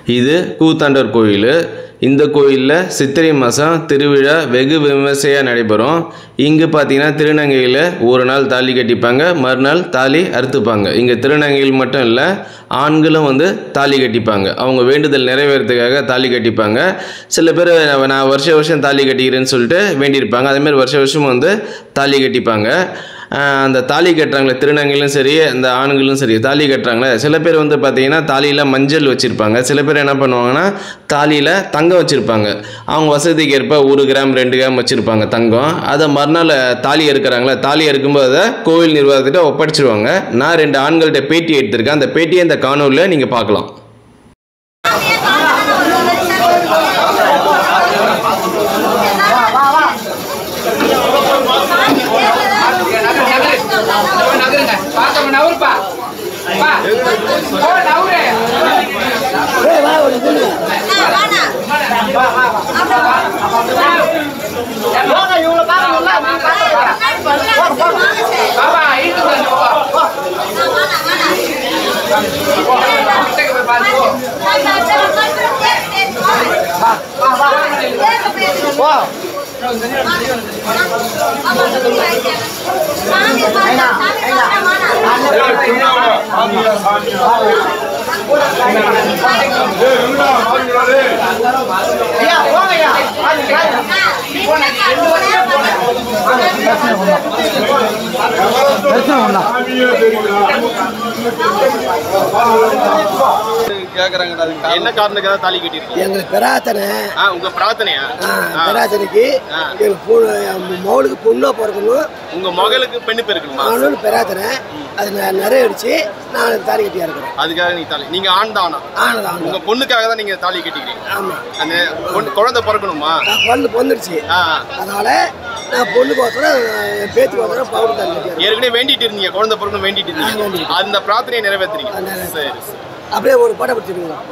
இது கூத்தாண்டவர் கோயில் இந்த கோயிலில் சித்திரை மாதம் திருவிழா வெகு விமர்சையாக நடைபெறும் இங்கே பார்த்தீங்கன்னா திருநங்கையில் ஒரு நாள் தாலி கட்டிப்பாங்க மறுநாள் தாலி அறுத்துப்பாங்க இங்கே திருநங்கையில் மட்டும் இல்லை ஆண்களும் வந்து தாலி கட்டிப்பாங்க அவங்க வேண்டுதல் நிறைவேறதுக்காக தாலி கட்டிப்பாங்க சில பேர் நான் வருஷ வருஷம் தாலி கட்டிக்கிறேன்னு சொல்லிட்டு வேண்டியிருப்பாங்க அதேமாதிரி வருஷ வருஷம் வந்து தாலி கட்டிப்பாங்க ஆஹ் அந்த தாலி கட்டுறாங்களே திருநங்கையிலும் சரி அந்த ஆண்களும் சரி தாலி கட்டுறாங்களே சில பேர் வந்து பார்த்தீங்கன்னா தாலியில் மஞ்சள் வச்சுருப்பாங்க சில பேர் என்ன பண்ணுவாங்கன்னா தாலியில் தங்கம் வச்சுருப்பாங்க அவங்க வசதிக்கு ஏற்ப ஒரு கிராம் ரெண்டு கிராம் வச்சுருப்பாங்க தங்கம் அதை மறுநாள் தாலி இருக்கிறாங்களே தாலி இருக்கும்போது அதை கோவில் நிர்வாகத்திட்ட ஒப்படைச்சிருவாங்க நான் ரெண்டு ஆண்கள்கிட்ட பேட்டி எடுத்திருக்கேன் அந்த பேட்டியை இந்த காணொலியில் நீங்கள் பார்க்கலாம் நகருங்க பார்த்தவங்க நவருப்பா பா ஓ நவரு பாப்பா இழுத்து வந்து போ கிட்டக்க போய் பாரு போ என்ன காரணத்துக்காக தாலி கட்டியிருக்கீங்க எங்களுக்கு பிரார்த்தனை ஆ உங்க பிரார்த்தனையா ஆ, பிரார்த்தனைக்கு ஆ. எங்கள் பொண்ணு மகளுக்கு பொண்ணாக பிறக்கணும் உங்க மகளுக்கு பெண்ணு பெருக்கணுமா ஆணுன்னு பிரார்த்தனை அது ந- நிறைவேறிச்சு நான் தாலி கட்டியா இருக்கிறேன் அதுக்காக நீங்க தாலி நீங்க ஆண் தானா ஆனதான் உங்க பொண்ணுக்காக தான் நீங்க தாலி கட்டிக்கிறீங்க ஆமாம் அந்த பொண்ணு குழந்தை பிறக்கணுமா நான் பொண்ணு பொந்துடுச்சு ஆ அதனால நான் பொண்ணுக்கு ஒருத்தரம் என் பேத்துக்கு ஒருத்தரம் பவுன் தாலி கட்டியா இருக்கேன். ஏற்கனவே வேண்டிட்டு இருந்தீங்க குழந்தை பிறக்கணும் வேண்டிட்டு ஆ, இருந்தீங்க வேண்டிட்டு. அந்த பிரார்த்தனையை நிறைவேற்றுறீங்க ஆ, நிறைவேத்துறேன். சரி சரி. அப்படியே ஒரு படம் பிடிச்சிருக்கோம்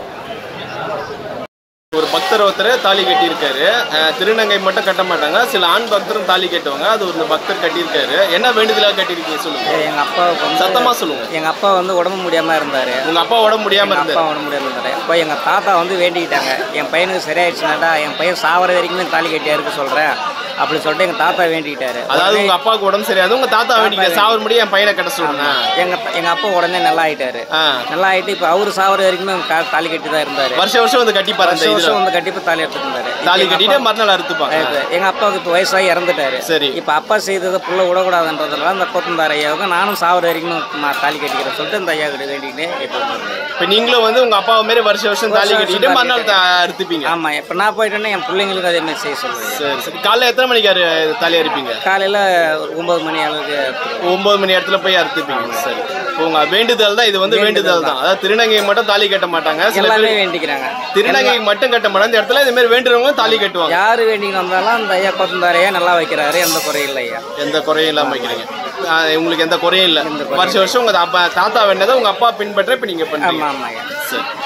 ஒரு பக்தர் ஒருத்தர் தாலி கட்டியிருக்காரு அஹ், திருநங்கை மட்டும் கட்ட மாட்டாங்க சில ஆண் பக்தரும் தாலி கட்டுவாங்க அது ஒரு பக்தர் கட்டியிருக்காரு என்ன வேண்டுதலாக கட்டியிருக்கீங்க சொல்லுங்க எங்க அப்பாவுக்கு வந்து சத்தமா சொல்லுங்க எங்க அப்பா வந்து உடம்பு முடியாம இருந்தாரு உங்க அப்பா உடம்பு முடியாம எங்க அப்பா இருந்தாரு உடம்பு முடியாம இருந்தாரு இப்போ எங்க தாத்தா வந்து வேண்டிக்கிட்டாங்க என் பையனுக்கு சரியாயிடுச்சுனாடா என் பையன் சாவர வரைக்குமே தாலி கட்டியா இருக்க சொல்றேன் அப்படி சொல்லிட்டு எங்க தாத்தா வேண்டிக்கிட்டாரு அதாவது உடனே உங்க அப்பாவுக்கு உடம்பு சரியாது உங்க தாத்தா வேண்டிக்க சாவர் முடியும் என் பையனை கட்ட சொல்லுங்க எங்க எங்க அப்பா உடனே நல்லா ஆயிட்டாரு ஆ. நல்லா ஆயிட்டு இப்போ அவரு சாவர வரைக்குமே கா- தாலி கட்டி தான் இருந்தாரு வருஷ வருஷம் வந்து கட்டி பாரு அந்த வருஷம் இதுல வருஷம் வந்து கட்டி இப்போ தாலி எடுத்துட்டு இருந்தாரு இப்ப தாலி எங்க கட்டிட்டு அப்பா- மறுநாள் அறுத்துப்பாங்க ஆயிட்டு. எங்க அப்பாவுக்கு இப்போ வயசாகி இறந்துட்டாரு சரி. இப்போ அப்பா செய்ததை புள்ள விடக்கூடாதுன்றதுனால அந்த கொத்தந்தார் ஐயாவுக்கு நானும் சாவர வரைக்கும் நான் தாலி கட்டிக்கிறேன் சொல்லிட்டு இந்த ஐயா கிட்ட வேண்டிக்கிட்டே இப்போ இப்ப நீங்களும் வந்து உங்க அப்பாவை மாரி வருஷ வருஷம் தாலி வருஷம் கட்டிட்டு தாலி மறுநாள் கட்டி. தா- அறுத்துப்பீங்க ஆமா இப்போ நான் போயிட்டேன்னா என் பிள்ளைங்களுக்கு அதே மாதிரி செய்ய சொல்லுவேன் சரி சரி காலைல எத்தனை மணிக்கு அறு தாலி அறுப்பீங்க காலையில ஒரு ஒன்பது மணி அளவுக்கு ஒன்பது மணி இடத்துல போய் அறுத்துப்பீங்க சரி இப்போ உங்க வேண்டுதல் தான் இது வந்து வேண்டுதல் தான் அதாவது திருநங்கைக்கு மட்டும் தாலி கட்ட மாட்டாங்க சில எல்லாமே பேர் வேண்டிக்கிறாங்க திருநங்கைக்கு மட்டும் கட்ட மாட்டாங்க இந்த இடத்துல இந்த மாதிரி வேண்டுறவங்க தாலி கட்டுவாங்க யாரு வேண்டிக்கு வந்தாலும் அந்த ஐயா கொத்தந்தாரையா நல்லா வைக்கிறாரு எந்த குறையும் இல்லை ஐயா எந்த குறையும் இல்லாம வைக்கிறீங்க ஆஹ் உங்களுக்கு எந்த குறையும் இல்ல எந்த குறையும் வருஷம் வருஷம் உங்க அப்பா தாத்தா வேண்டதை உங்க அப்பா பின்பற்ற இப்ப நீங்க ஆமா பண்றீங்க ஆமா ஐயா சரி